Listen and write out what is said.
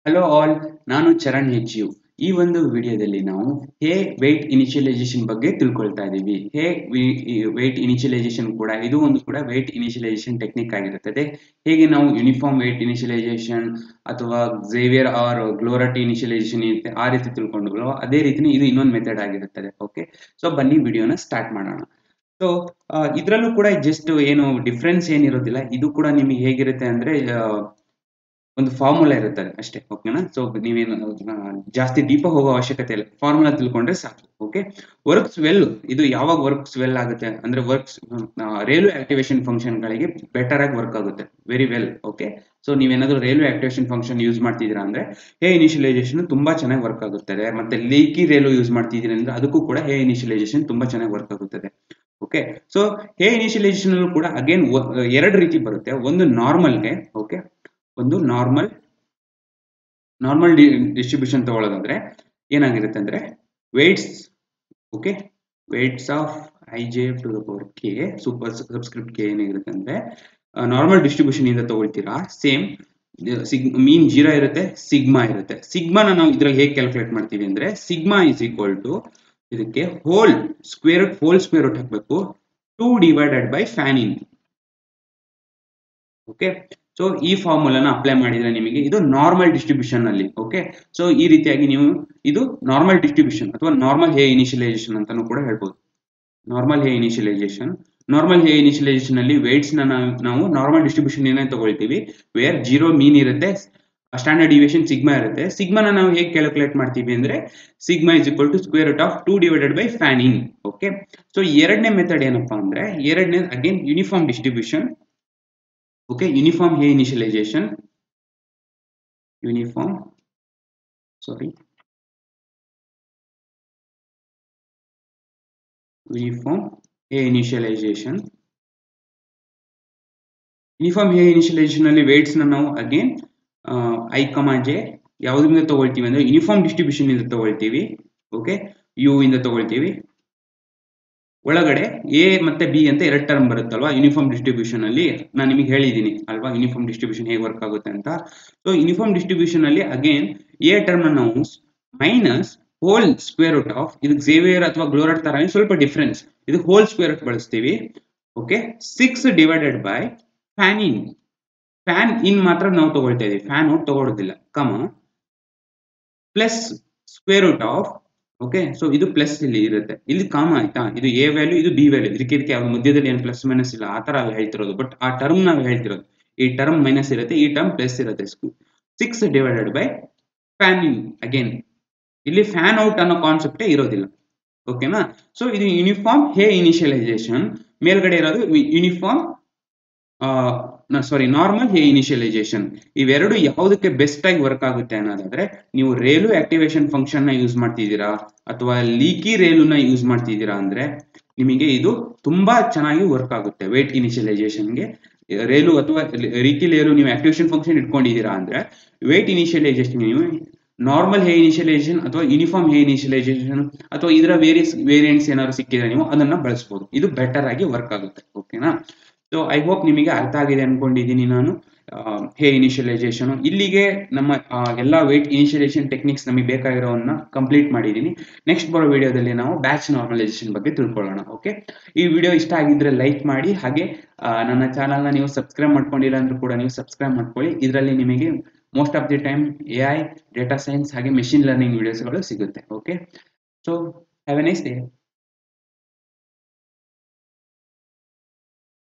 hello all ನಾನು ಚರಣ್ ಹೆಚ್ you ಈ ಒಂದು ವಿಡಿಯೋದಲ್ಲಿ ನಾವು ಹೇ ವೆಯ್ಟ್ ಇನಿಷಿಯಲೈಸೇಷನ್ ಬಗ್ಗೆ ತಿಳ್ಕೊಳ್ತಾ ಇದ್ದೀವಿ ಹೇ ವೆಯ್ಟ್ ಇನಿಷಿಯಲೈಸೇಷನ್ ಕೂಡ ಇದು ಒಂದು ಕೂಡ ವೆಯ್ಟ್ ಇನಿಷಿಯಲೈಸೇಷನ್ ಟೆಕ್ನಿಕ್ ಆಗಿರುತ್ತದೆ ಹೇಗೆ ನಾವು ಯೂನಿಫಾರ್ಮ್ ವೆಯ್ಟ್ ಇನಿಷಿಯಲೈಸೇಷನ್ ಅಥವಾ ಝೇವಿಯರ್ ಆರ್ ಗ್ಲೋರಟಿ ಇನಿಷಿಯಲೈಸೇಷನ್ ಇರುತ್ತೆ ಆ ರೀತಿ ತಿಳ್ಕೊಂಡು ಅದೇ ರೀತಿನೇ ಇದು ಇನ್ನೊಂದು ಮೆಥಡ್ ಆಗಿರುತ್ತದೆ ಓಕೆ ಸೊ ಬನ್ನಿ ವಿಡಿಯೋನ ಸ್ಟಾರ್ಟ್ ಮಾಡೋಣ ಸೊ ಇದರಲ್ಲೂ ಕೂಡ ಜಸ್ಟ್ ಏನು ಡಿಫ್ರೆನ್ಸ್ ಏನಿರೋದಿಲ್ಲ ಇದು ಕೂಡ ನಿಮಗೆ ಹೇಗಿರುತ್ತೆ ಅಂದ್ರೆ ಒಂದು ಫಾರ್ಮುಲಾ ಇರುತ್ತದೆ ಅಷ್ಟೇ ಓಕೆನಾ ಸೊ ನೀವೇನು ಜಾಸ್ತಿ ಡೀಪ ಹೋಗೋ ಅವಶ್ಯಕತೆ ಇಲ್ಲ ಫಾರ್ಮುಲಾ ತಿಳ್ಕೊಂಡ್ರೆ ಸಾಕು ಓಕೆ ವರ್ಕ್ಸ್ ವೆಲ್ ಇದು ಯಾವಾಗ ವರ್ಕ್ಸ್ ವೆಲ್ ಆಗುತ್ತೆ ಅಂದ್ರೆ ವರ್ಕ್ಸ್ ರೈಲ್ವೆ ಆಕ್ಟಿವೇಶನ್ ಫಂಕ್ಷನ್ ಗಳಿಗೆ ಬೆಟರ್ ಆಗಿ ವರ್ಕ್ ಆಗುತ್ತೆ ವೆರಿ ವೆಲ್ ಓಕೆ ಸೊ ನೀವೇನಾದ್ರೂ ರೈಲ್ವೆ ಆಕ್ಟಿವೇಶನ್ ಫಂಕ್ಷನ್ ಯೂಸ್ ಮಾಡ್ತಿದ್ದೀರಾ ಅಂದ್ರೆ ಹೇ ಇನಿಷಿಯಲೈಸೇಷನ್ ತುಂಬಾ ಚೆನ್ನಾಗಿ ವರ್ಕ್ ಆಗುತ್ತದೆ ಮತ್ತೆ ಲೀಕಿ ರೈಲು ಯೂಸ್ ಮಾಡ್ತಿದ್ದೀರಿ ಅಂದ್ರೆ ಅದಕ್ಕೂ ಕೂಡ ಹೇ ಇನಿಷಿಯಲೈಸೇಷನ್ ತುಂಬಾ ಚೆನ್ನಾಗಿ ವರ್ಕ್ ಆಗುತ್ತದೆ ಓಕೆ ಸೊ ಹೇ ಇನಿಷಿಯಲೈಸೇಷನ್ ಕೂಡ ಅಗೇನ್ ಎರಡು ರೀತಿ ಬರುತ್ತೆ ಒಂದು ನಾರ್ಮಲ್ಗೆ ಓಕೆ ಒಂದು ನಾರ್ಮಲ್ ನಾರ್ಮಲ್ ಡಿಸ್ಟ್ರಿಬ್ಯೂಷನ್ ತಗೊಳ್ಳೋದಾದ್ರೆ ಏನಾಗಿರುತ್ತೆ ಅಂದ್ರೆ weights okay weights of i j to the power k super subscript k ಏನಾಗಿರುತ್ತೆ ಅಂದ್ರೆ ನಾರ್ಮಲ್ ಡಿಸ್ಟ್ರಿಬ್ಯೂಷನ್ ಇಂದ ತಗೊಳ್ತೀರಾ ಸೇಮ್ ಸಿಗ್ ಮೀನ್ ಜೀರೋ ಇರುತ್ತೆ ಸಿಗ್ಮಾ ಇರುತ್ತೆ ಸಿಗ್ಮಾನ ನಾವು ಇದ್ರಲ್ಲಿ ಹೇಗೆ ಕ್ಯಾಲ್ಕುಲೇಟ್ ಮಾಡ್ತೀವಿ ಅಂದ್ರೆ ಸಿಗ್ಮಾ ಇಸ್ ಈಕ್ವಲ್ ಟು ಇದಕ್ಕೆ whole square root whole square root ಹಾಕಬೇಕು two divided by fan in okay so ಈ ಫಾರ್ಮುಲಾನ ಅಪ್ಲೈ ಮಾಡಿದ್ರೆ ನಿಮಗೆ ಇದು ನಾರ್ಮಲ್ ಡಿಸ್ಟ್ರಿಬ್ಯೂಷನ್ ಅಲ್ಲಿ ಓಕೆ ಸೊ ಈ ರೀತಿಯಾಗಿ ನೀವು ಇದು ನಾರ್ಮಲ್ ಡಿಸ್ಟ್ರಿಬ್ಯೂಷನ್ ಅಥವಾ ನಾರ್ಮಲ್ ಹೇ ಇನಿಷಿಯಲೈಸೇಷನ್ ಅಂತಾನು ಕೂಡ ಹೇಳ್ಬೋದು normal He initialization normal He initialization ಅಲ್ಲಿ ವೇಟ್ಸ್ ನ ನಾವು ನಾರ್ಮಲ್ ಡಿಸ್ಟ್ರಿಬ್ಯೂಷನ್ ಏನೇ ತಗೊಳ್ತೀವಿ ವೇರ್ ಜೀರೋ ಮೀನ್ ಇರುತ್ತೆ ಸ್ಟ್ಯಾಂಡರ್ಡ್ ಡಿವಿಯೇಷನ್ ಸಿಗ್ಮಾ ಇರುತ್ತೆ ಸಿಗ್ಮಾನ ನಾವು ಹೇಗೆ ಕ್ಯಾಲ್ಕುಲೇಟ್ ಮಾಡ್ತೀವಿ ಅಂದ್ರೆ sigma is equal to square root of two divided by fan in okay so ಎರಡನೇ ಮೆಥಡ್ ಏನಪ್ಪಾ ಅಂದ್ರೆ ಎರಡನೇ again uniform distribution okay uniform hay initialization uniform sorry uniform hay initialization uniform hay initialization ಅಲ್ಲಿ weights ನ ನಾವು again I comma J ಯಾವುದರಿಂದ ತಗೊಳ್ತೀವಿ ಅಂದ್ರೆ ಯೂನಿಫಾರ್ಮ್ ಡಿಸ್ಟ್ರಿಬ್ಯೂಷನ್ ಇಂದ ತಗೊಳ್ತೀವಿ ಓಕೆ ಯು ಇಂದ ತಗೊಳ್ತೀವಿ ಒಳಗಡೆ ಎ ಮತ್ತೆ ಬಿ ಅಂತ ಎರಡು ಟರ್ಮ್ ಬರುತ್ತಲ್ವಾ ಯೂನಿಫಾರ್ಮ್ ಡಿಸ್ಟ್ರಿಬ್ಯೂಷನ್ ಅಲ್ಲಿ ನಾನು ನಿಮಗೆ ಹೇಳಿದ್ದೀನಿ ಅಲ್ವಾ ಯೂನಿಫಾರ್ಮ್ ಡಿಸ್ಟ್ರಿಬ್ಯೂಷನ್ ಹೇಗೆ ವರ್ಕ್ ಆಗುತ್ತೆ ಅಂತ ಸೊ ಯೂನಿಫಾರ್ಮ್ ಡಿಸ್ಟ್ರಿಬ್ಯೂಷನ್ ಅಲ್ಲಿ ಅಗೇನ್ ಎ ಟರ್ಮ್ ನಾವು minus whole square root of ಇದು ಝೇವಿಯರ್ ಅಥವಾ ಗ್ಲೋರಟ್ ತರ ಸ್ವಲ್ಪ ಡಿಫ್ರೆನ್ಸ್ ಇದು ಹೋಲ್ ಸ್ಕ್ವೇರ್ ರೂಟ್ ಬಳಸ್ತೀವಿ okay six divided by fan in fan in ಮಾತ್ರ ನಾವು ತಗೊಳ್ತಾ ಇದೀವಿ ಫ್ಯಾನ್ ಔಟ್ ತಗೊಳ್ಳೋದಿಲ್ಲ comma plus square root of okay so ಇದು ಪ್ಲಸ್ ಇಲ್ಲಿ ಇರುತ್ತೆ ಇಲ್ಲಿ ಕಾಮ ಆಯ್ತಾ ಇದು ಎ ವ್ಯಾಲ್ಯೂ ಇದು ಬಿ ವ್ಯಾಲ್ಯೂ ಇದಕ್ಕೆ ಇದಕ್ಕೆ ಅವ್ರ ಮಧ್ಯದಲ್ಲಿ ಏನು ಪ್ಲಸ್ ಮೈನಸ್ ಇಲ್ಲ ಆ ತರ ಹೇಳ್ತಿರೋದು ಬಟ್ ಆ ಟರ್ಮ್ ನಾವು ಹೇಳ್ತಿರೋದು ಈ ಟರ್ಮ್ ಮೈನಸ್ ಇರುತ್ತೆ ಈ ಟರ್ಮ್ ಪ್ಲಸ್ ಇರುತ್ತೆ six divided by fan in again ಇಲ್ಲಿ ಫ್ಯಾನ್ ಔಟ್ ಅನ್ನೋ ಕಾನ್ಸೆಪ್ಟೇ ಇರೋದಿಲ್ಲ ಓಕೆನಾ ಸೊ ಇದು ಯೂನಿಫಾರ್ಮ್ ಹೇ ಇನಿಷಿಯಲೈಸೇಷನ್ ಮೇಲ್ಗಡೆ ಇರೋದು uniform sorry normal He initialization ಇವೆರಡು ಯಾವುದಕ್ಕೆ ಬೆಸ್ಟ್ ಆಗಿ ವರ್ಕ್ ಆಗುತ್ತೆ ಅನ್ನೋದಾದ್ರೆ ನೀವು ರೇಲು ಆಕ್ಟಿವೇಶನ್ ಫಂಕ್ಷನ್ ನ ಯೂಸ್ ಮಾಡ್ತಿದ್ದೀರಾ ಅಥವಾ ಲೀಕಿ ರೇಲುನ ಯೂಸ್ ಮಾಡ್ತಿದ್ದೀರಾ ಅಂದ್ರೆ ನಿಮಗೆ ಇದು ತುಂಬಾ ಚೆನ್ನಾಗಿ ವರ್ಕ್ ಆಗುತ್ತೆ ವೇಟ್ ಇನಿಷಿಯಲೈಸೇಷನ್ಗೆ ರೇಲು ಅಥವಾ ರೀಕಿ ರೇಲು ನೀವು ಆಕ್ಟಿವೇಶನ್ ಫಂಕ್ಷನ್ ಇಟ್ಕೊಂಡಿದ್ದೀರಾ ಅಂದ್ರೆ ವೇಟ್ ಇನಿಷಿಯಲೈಸೇಷನ್ ನೀವು ನಾರ್ಮಲ್ ಹೇ ಇನಿಷಿಯಲೈಸೇಷನ್ ಅಥವಾ ಯೂನಿಫಾರ್ಮ್ ಹೇ ಇನಿಷಿಯಲೈಸೇಷನ್ ಅಥವಾ ಇದರ ವೇರಿಯಸ್ ವೇರಿಯಂಟ್ಸ್ ಏನಾದ್ರು ಸಿಕ್ಕಿದ್ರೆ ನೀವು ಅದನ್ನ ಬಳಸಬಹುದು ಇದು ಬೆಟರ್ ಆಗಿ ವರ್ಕ್ ಆಗುತ್ತೆ ಓಕೆನಾ ಸೊ ಐ ಹೋಪ್ ನಿಮಗೆ ಅರ್ಥ ಆಗಿದೆ ಅನ್ಕೊಂಡಿದ್ದೀನಿ ನಾನು ಹೇ ಇನಿಷಿಯಲೈಸೇಷನ್ ಇಲ್ಲಿಗೆ ನಮ್ಮ ಎಲ್ಲ ವೇಟ್ ಇನಿಷಿಯಲೈಸೇಷನ್ ಟೆಕ್ನಿಕ್ಸ್ ನಮಗೆ ಬೇಕಾಗಿರೋವನ್ನ ಕಂಪ್ಲೀಟ್ ಮಾಡಿದ್ದೀನಿ ನೆಕ್ಸ್ಟ್ ಬರೋ ವಿಡಿಯೋದಲ್ಲಿ ನಾವು ಬ್ಯಾಚ್ ನಾರ್ಮಲೈಸೇಷನ್ ಬಗ್ಗೆ ತಿಳ್ಕೊಳ್ಳೋಣ ಓಕೆ ಈ ವಿಡಿಯೋ ಇಷ್ಟ ಆಗಿದ್ರೆ ಲೈಕ್ ಮಾಡಿ ಹಾಗೆ ನನ್ನ ಚಾನಲ್ನ ನೀವು ಸಬ್ಸ್ಕ್ರೈಬ್ ಮಾಡ್ಕೊಂಡಿಲ್ಲ ಅಂದ್ರೂ ಕೂಡ ನೀವು ಸಬ್ಸ್ಕ್ರೈಬ್ ಮಾಡ್ಕೊಳ್ಳಿ ಇದರಲ್ಲಿ ನಿಮಗೆ most of the time A I data science ಹಾಗೆ ಮೆಷಿನ್ ಲರ್ನಿಂಗ್ ವಿಡಿಯೋಸ್ಗಳು ಸಿಗುತ್ತೆ okay so have a nice day